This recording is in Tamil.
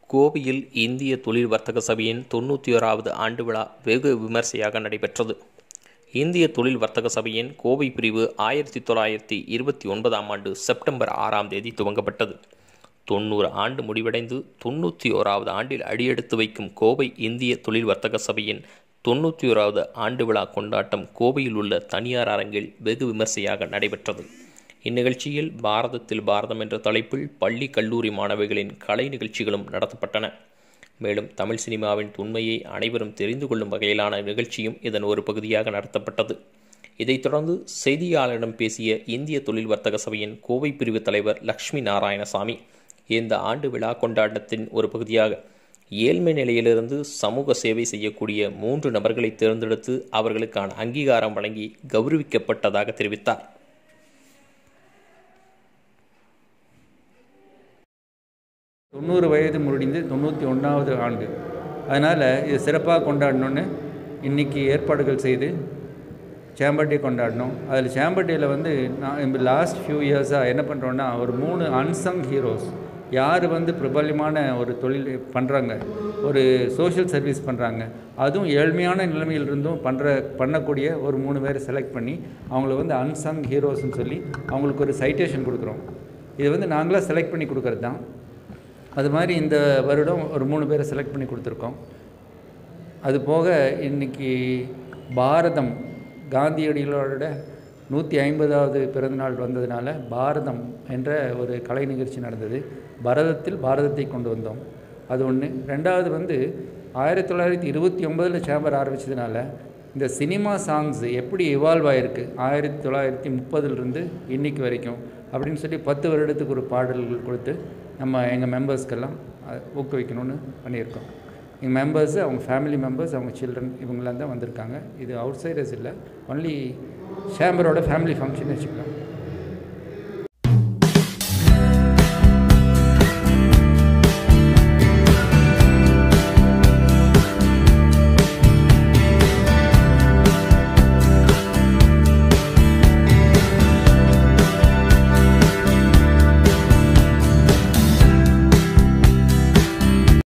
கோவையில் இந்திய தொழில் வர்த்தக சபையின் தொண்ணூற்றி ஓராவது ஆண்டு விழா வெகு விமர்சையாக நடைபெற்றது இந்திய தொழில் வர்த்தக சபையின் கோவை பிரிவு ஆயிரத்தி தொள்ளாயிரத்தி இருபத்தி ஒன்பதாம் ஆண்டு செப்டம்பர் ஆறாம் தேதி துவங்கப்பட்டது தொண்ணூறு ஆண்டு முடிவடைந்து தொண்ணூற்றி ஓராவது ஆண்டில் அடியெடுத்து வைக்கும் கோவை இந்திய தொழில் வர்த்தக சபையின் தொண்ணூற்றி ஓராவது ஆண்டு விழா கொண்டாட்டம் கோவையில் உள்ள தனியார் அரங்கில் வெகு விமர்சையாக நடைபெற்றது இந்நிகழ்ச்சியில் பாரதத்தில் பாரதம் என்ற தலைப்பில் பள்ளி கல்லூரி மாணவிகளின் கலை நிகழ்ச்சிகளும் நடத்தப்பட்டன மேலும் தமிழ் சினிமாவின் உண்மையை அனைவரும் தெரிந்து கொள்ளும் வகையிலான நிகழ்ச்சியும் இதன் ஒரு பகுதியாக நடத்தப்பட்டது இதைத் தொடர்ந்து செய்தியாளரிடம் பேசிய இந்திய தொழில் வர்த்தக சபையின் கோவை பிரிவு தலைவர் லக்ஷ்மி நாராயணசாமி இந்த ஆண்டு விழா கொண்டாட்டத்தின் ஒரு பகுதியாக ஏழ்மை நிலையிலிருந்து சமூக சேவை செய்யக்கூடிய மூன்று நபர்களை தேர்ந்தெடுத்து அவர்களுக்கான அங்கீகாரம் வழங்கி கௌரவிக்கப்பட்டதாக தெரிவித்தார் தொண்ணூறு வயது முடிந்து தொண்ணூற்றி ஒன்றாவது ஆண்டு அதனால் இது சிறப்பாக கொண்டாடணுன்னு இன்றைக்கி ஏற்பாடுகள் செய்து சேம்பர் டே கொண்டாடினோம் அதில் சேம்பர் டேயில் வந்து நான் இப்போ லாஸ்ட் ஃபியூ இயர்ஸாக என்ன பண்ணுறோன்னா ஒரு மூணு அன்சங் ஹீரோஸ் யார் வந்து பிரபல்யமான ஒரு தொழில் பண்ணுறாங்க ஒரு சோஷியல் சர்வீஸ் பண்ணுறாங்க அதுவும் ஏழ்மையான நிலைமையில் இருந்தும் பண்ணுற பண்ணக்கூடிய ஒரு மூணு பேரை செலக்ட் பண்ணி அவங்கள வந்து அன்சங் ஹீரோஸ்னு சொல்லி அவங்களுக்கு ஒரு சைட்டேஷன் கொடுக்குறோம் இது வந்து நாங்களாக செலக்ட் பண்ணி கொடுக்கறது தான் அது மாதிரி இந்த வருடம் ஒரு மூணு பேரை செலக்ட் பண்ணி கொடுத்துருக்கோம் அது போக இன்றைக்கி பாரதம் காந்தியடிகளோட நூற்றி ஐம்பதாவது பிறந்தநாள் வந்ததுனால பாரதம் என்ற ஒரு கலை நிகழ்ச்சி நடந்தது பரதத்தில் பாரதத்தை கொண்டு வந்தோம் அது ஒன்று ரெண்டாவது வந்து ஆயிரத்தி தொள்ளாயிரத்தி இருபத்தி ஒம்பதில் சேம்பர் ஆரம்பித்ததுனால இந்த சினிமா சாங்ஸ் எப்படி இவால்வ் ஆகிருக்கு ஆயிரத்தி தொள்ளாயிரத்தி முப்பதுலேருந்து இன்றைக்கி வரைக்கும் அப்படின்னு சொல்லி பத்து வருடத்துக்கு ஒரு பாடல்கள் கொடுத்து நம்ம எங்கள் மெம்பர்ஸ்க்கெல்லாம் ஊக்குவிக்கணும்னு பண்ணியிருக்கோம் எங்கள் மெம்பர்ஸு அவங்க ஃபேமிலி மெம்பர்ஸ் அவங்க சில்ட்ரன் இவங்களாம் தான் வந்திருக்காங்க இது அவுட் சைடர்ஸ் இல்லை ஒன்லி சேம்பரோட ஃபேமிலி ஃபங்க்ஷன் வச்சுக்கலாம்